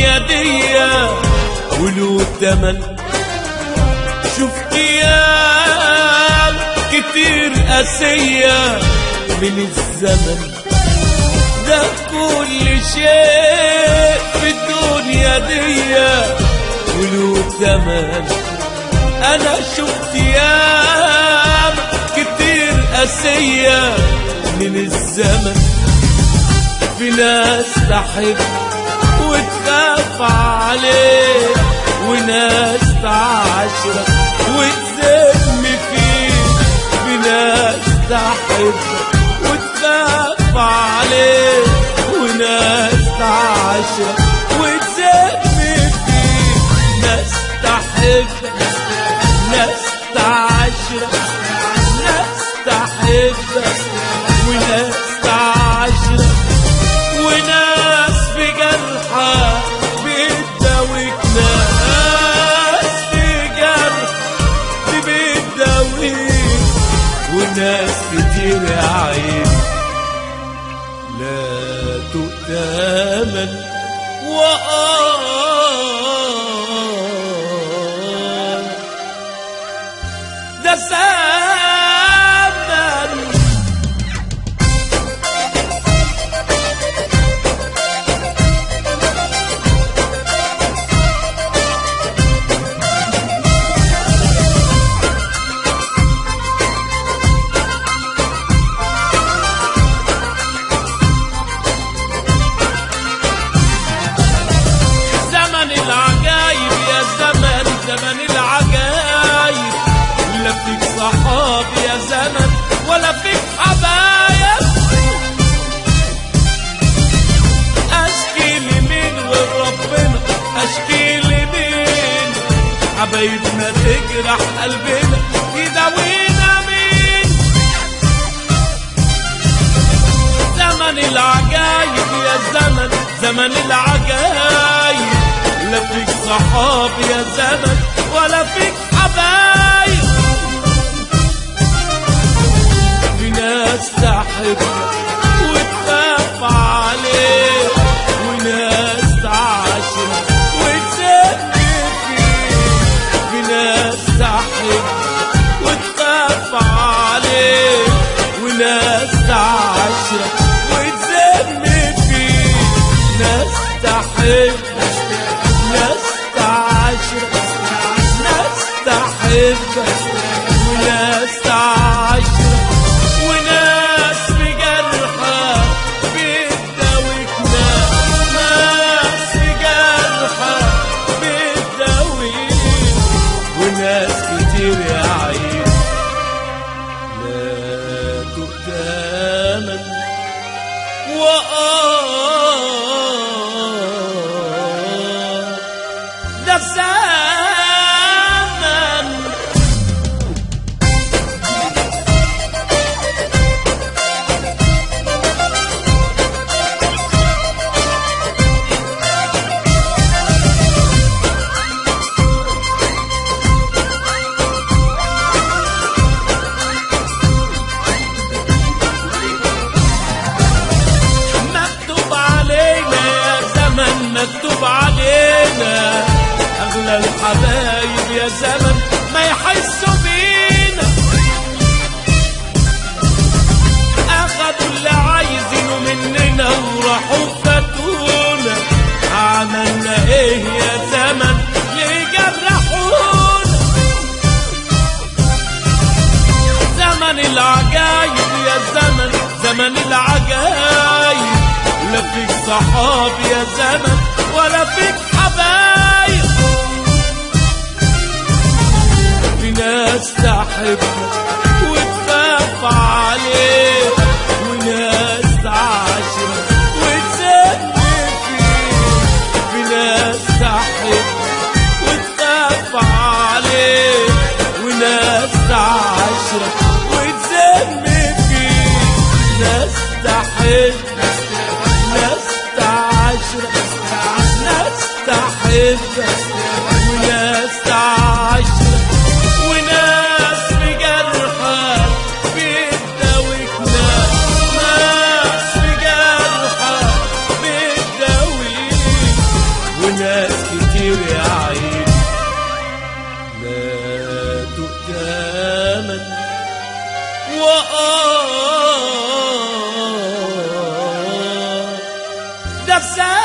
الدنيا دي وله تمن شفت ايام كتير قاسية من الزمن ده كل شيء في الدنيا دي وله تمن انا شفت ايام كتير قاسية من الزمن في ناس تحب وتخاف عليه وناس تعاشرك وتذم فيك في ناس تحب وتخاف عليه وناس تعاشرك وتذم فيك ناس تحبك ناس تعاشرك ناس تحبك وناس تعاشرك وناس في جرحى بتداويك ناس في جرح بتداويك وناس كتير يا عيني لا تؤتمن وآه ده زمن زمن العجايب يا زمن زمن العجايب لا فيك صحاب يا زمن ولا فيك حبايب اشكي لمين غير ربنا اشكي لمين حبايبنا تجرح قلبنا يداوينا مين زمن العجايب يا زمن زمن العجايب لا فيك صحاب يا زمن ولا فيك حبايب في ناس تحبك وتخاف عليك وناس تعاشرك وتسد فيك في ناس تحبك وتخاف عليك وناس تعاشرك وتذم فيك ناس تحبك ناس تعاشرك ناس تحبك وناس تعاشرك وناس في جرحك بتداويك ناس في جرحك بتداويك وناس كتير يا عيني لا تؤتمن وآه ده زمن مكتوب علينا يا زمن مكتوب علينا اغلى الحبايب يا زمن ما يحسوا بينا اخدوا اللي عايزينه مننا وراحوا فاتونا عملنا ايه يا زمن ليه جرحونا زمن العجايب يا زمن زمن العجايب لا فيك صحاب يا زمن ولا فيك حبايب في ناس تحبك وتخاف عليك وناس تعاشرك وتسد فيك في ناس تحبك وتخاف عليك وناس تعاشرك وتذم فيك ناس تحبك ناس تعاشرك ناس تحبك وناس تعاشرك وناس في جرحك بتداويك ناس ناس في جرحك بتداويك وناس كتير يا عيني لا تؤتمن وآه نفسك